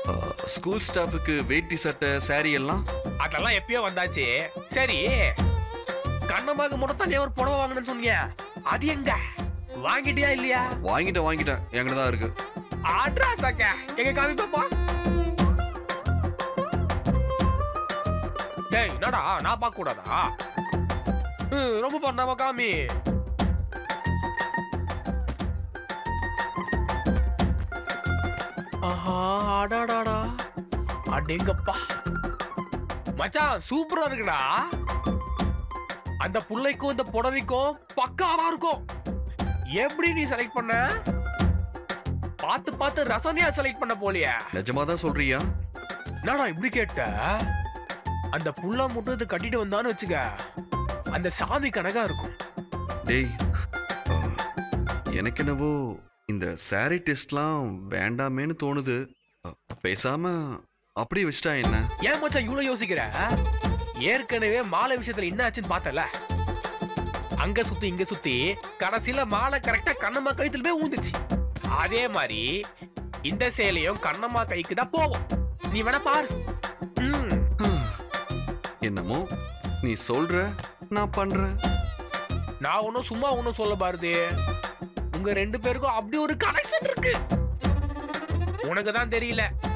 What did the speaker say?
school ஸ்டாஃபுக்கு வேட்டி சட்டை saree எல்லாம் அதெல்லாம் எப்பயோ வந்தாச்சு சரி கண்ணமாக மட்டும் தனியா ஒரு புடவை வாங்கணும்னு சொன்னீங்க அது எங்க வாங்கிட்டியா இல்லையா வாங்கிட்டேன் வாங்கிட்டேன் என்கிட்ட தான் இருக்கு அட்ரஸ் அக்க எங்க காமி பாப்பா டேய் என்னடா நான் பார்க்க கூடாதா ஹம், ரொம்ப பண்ணாம காமி ஆஹா அடாடாடா அடேங்கப்பா மச்சான் சூப்பரா இருக்குடா அந்த புள்ளைக்கும் இந்த புடவைக்கும் பக்காவா இருக்கும் எப்படி நீ செலக்ட் பண்ண பார்த்து பார்த்து ரசனையா செலக்ட் பண்ண போலியா நிஜமா தான் சொல்றியா என்னடா இப்படி கேட்ட அந்த புள்ள மட்டும் இது கட்டிட்டு வந்தான்னு வச்சுக்க அந்த சாமி கணக்கா இருக்கும் டேய் ஆ, எனக்கு என்னவோ இந்த saree டெஸ்ட்லாம் வேண்டாமேன்னு தோணுது ஆ, பேசாம அப்படியே வச்சிட்டா என்ன ஏன் மச்சான் இவ்வளவு யோசிக்கிற ஏற்கனவே மாலை விஷயத்துல என்ன ஆச்சுன்னு பார்த்தல அங்க சுத்தி இங்க சுத்தி கடைசியில மாலை கரெக்டா கண்ணம்மா கழுத்துல போய் ஊந்துச்சு அதே மாதிரி இந்த சேலையும் கண்ணம்மா கைக்கு தான் போவோம் நீ வேணா பாரு ம், என்னமோ நீ சொல்ற நான் பண்றேன் நான் ஒன்னும் சும்மா ஒன்னும் சொல்ல பாருது உங்க ரெண்டு பேருக்கும் அப்படி ஒரு கனெக்ஷன் இருக்கு உனக்கு தான் தெரியல